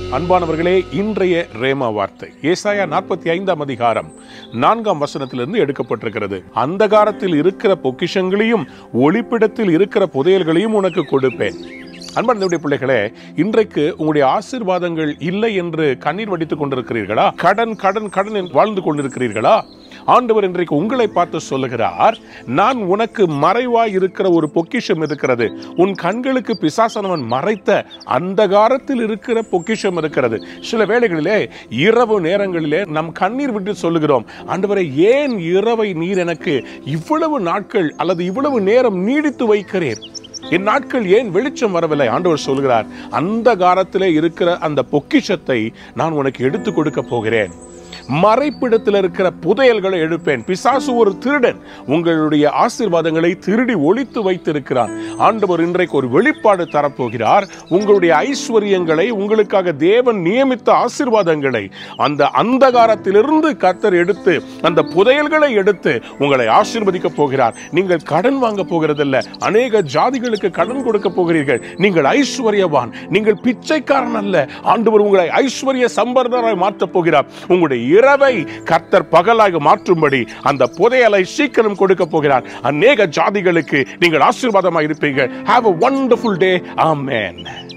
அன்பானவர்களே இன்றைய ரேமா வார்த்தை ஏசாயா நாற்பத்தி ஐந்தாம் அதிகாரம் நான்காம் வசனத்திலிருந்து எடுக்கப்பட்டிருக்கிறது அந்தகாரத்தில் இருக்கிற பொக்கிஷங்களையும் ஒளிப்பிடத்தில் இருக்கிற புதையல்களையும் உனக்கு கொடுப்பேன் அன்பானவருடைய பிள்ளைகளே இன்றைக்கு உங்களுடைய ஆசீர்வாதங்கள் இல்லை என்று கண்ணீர் வடித்துக் கொண்டிருக்கிறீர்களா கடன் கடன் கடன் என்று வாழ்ந்து கொண்டிருக்கிறீர்களா ஆண்டவர் இன்றைக்கு உங்களை பார்த்து சொல்லுகிறார் நான் உனக்கு மறைவாய் இருக்கிற ஒரு பொக்கிஷம் இருக்கிறது உன் கண்களுக்கு பிசாசனவன் மறைத்த அந்தகாரத்தில் இருக்கிற பொக்கிஷம் இருக்கிறது சில வேளைகளிலே இரவு நேரங்களிலே நம் கண்ணீர் விட்டு சொல்லுகிறோம் ஆண்டவரை ஏன் இரவை நீர் எனக்கு இவ்வளவு நாட்கள் அல்லது இவ்வளவு நேரம் நீடித்து வைக்கிறேன் என் நாட்கள் ஏன் வெளிச்சம் வரவில்லை ஆண்டவர் சொல்கிறார் அந்த காலத்திலே இருக்கிற அந்த பொக்கிஷத்தை நான் உனக்கு எடுத்து கொடுக்க போகிறேன் மறைப்பிடத்தில் இருக்கிற புதையல்களை எடுப்பேன் பிசாசு ஒரு திருடன் உங்களுடைய ஆசீர்வாதங்களை திருடி ஒளித்து வைத்திருக்கிறான் ஆண்டவர் இன்றைக்கு ஒரு வெளிப்பாடு தரப்போகிறார் உங்களுடைய ஐஸ்வர்யங்களை உங்களுக்காக தேவன் நியமித்த ஆசீர்வாதங்களை அந்த அந்தகாரத்திலிருந்து கர்த்தர் எடுத்து அந்த புதையல்களை எடுத்து உங்களை ஆசீர்வதிக்க போகிறார் நீங்கள் கடன் வாங்க போகிறதில்ல அநேக ஜாதிகளுக்கு கடன் கொடுக்க போகிறீர்கள் நீங்கள் ஐஸ்வர்யவான் நீங்கள் பிச்சைக்காரன் அல்ல ஆண்டவர் உங்களை ஐஸ்வர்ய சம்பர்தராய் மாற்றப் போகிறார் உங்களுடைய இரவை கர்த்தர் பகலாக மாற்றும்படி அந்த புதையலை சீக்கிரம் கொடுக்க போகிறார் அநேக ஜாதிகளுக்கு நீங்கள் ஆசீர்வாதமாக இருப்பீர்கள் have a wonderful day amen